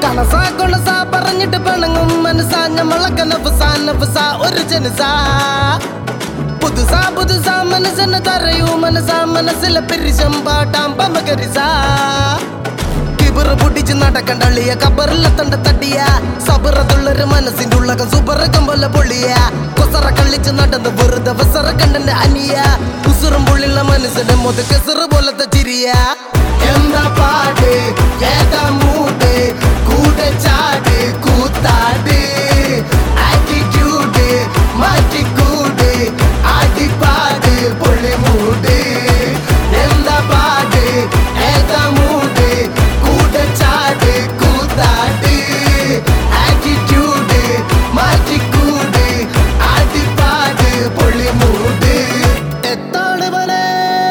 കണസാ കൊണസാ പറഞ്ഞിട്ട് പിണങ്ങും മനസ്സാ ഞമ്മളൊക്കെ നഫസാ നഫസാ ഒരു ജനസാ പുതുസാ പുതുസാ മനസ്സിന് തറയൂ മനസ്സാ മനസ്സിലെ പിരിശം പാട്ടാം പമകരിസാ കിബറ് പൊട്ടിച്ച് നടക്കണ്ടള്ളിയ കബറിലെത്തണ്ട തട്ടിയ സബറതുള്ളൊരു മനസ്സിന്റെ ഉള്ളകം സുബറകം പോലെ പൊള്ളിയ കൊസറ കള്ളിച്ച് നടന്ന് വെറുതെ വസറ കണ്ടന്റെ അനിയ ഉസുറും പുള്ളിയുള്ള മനസ്സിന്റെ മുത കെസറ് പോലത്തെ ചിരിയ എന്താ പാട്ട് ഏതാ മൂട്ട് കൂടെ ചാട് കൂത്താട് ആറ്റിറ്റ്യൂഡ് മാറ്റിക്കൂട് ആടിപ്പാട് പൊള്ളി മൂട് എന്താ പാട് ഏതാ മൂട് കൂടെ ചാട് കൂത്താട് ആറ്റിറ്റ്യൂഡ് മാറ്റിക്കൂട് ആടിപ്പാട് പൊള്ളി മൂട് എത്താണ് വനെ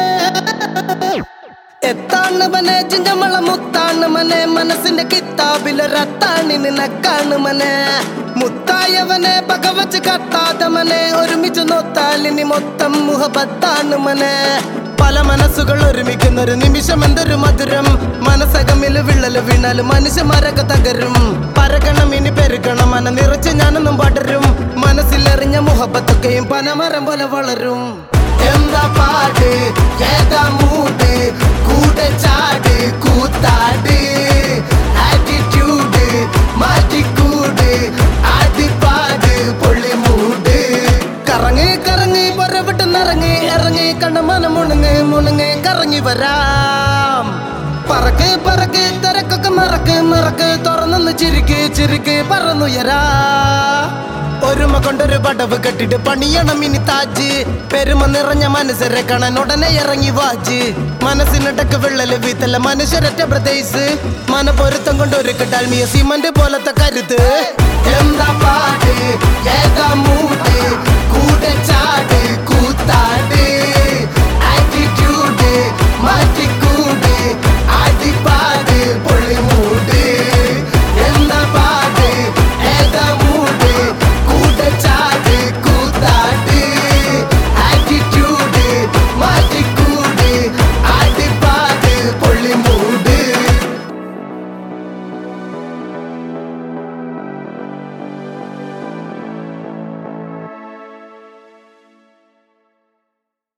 എത്താണ് മനെ ചിഞ്ചമള മുത്താണ് മനെ മനസ്സിന്റെ കിത്താബിലൊരത്താണ് നിനക്കാണ് മനെ മുത്തായവനെ പകവച്ച് കത്താതെ മനെ ഒരുമിച്ച് നോത്താലിനി മൊത്തം മുഹബത്താണ് മനെ പല മനസ്സുകൾ ഒരുമിക്കുന്ന ഒരു നിമിഷം എന്തൊരു മധുരം മനസ്സകമില് വിള്ളല് വീണാല് മനുഷ്യന്മാരൊക്കെ തകരും പരകണം ഇനി പെരുകണം മന നിറച്ച് ഞാനൊന്നും പടരും മനസ്സിലെറിഞ്ഞ മുഹബത്തൊക്കെയും പനമരം പോലെ വളരും എന്താ പാട്ട് ഏതാ മൂട്ട് കൂടെ ചാട് കൂത്താട് ആറ്റിറ്റ്യൂഡ് മാറ്റിക്കൂട് ആടിപ്പാട് പൊള്ളി മൂട് കറങ്ങി കറങ്ങി പുറവിട്ട് നിറങ്ങി ഇറങ്ങി കണ്ട മനം മുണങ്ങ് മുണങ്ങ് കറങ്ങി വരാം പറക്ക് പറക്ക് തിരക്കൊക്കെ മറക്ക് മറക്ക് തുറന്നു ചിരിക്ക് ചിരിക്ക് പറന്നുയരാ ഒരുമ കൊണ്ടൊരു പടവ് കെട്ടിട്ട് പണിയണം ഇനി താജ് പെരുമ നിറഞ്ഞ മനസ്സരെ കാണാൻ ഉടനെ ഇറങ്ങി വാജ് മനസ്സിനിടക്ക് വിള്ളല് വീത്തല്ല മനുഷ്യരറ്റ പ്രദേശ് മനപൊരുത്തം കൊണ്ട് ഒരു കിട്ടാൽമിയ സിമന്റ് പോലത്തെ കരുത്ത് എന്താ പാട്ട്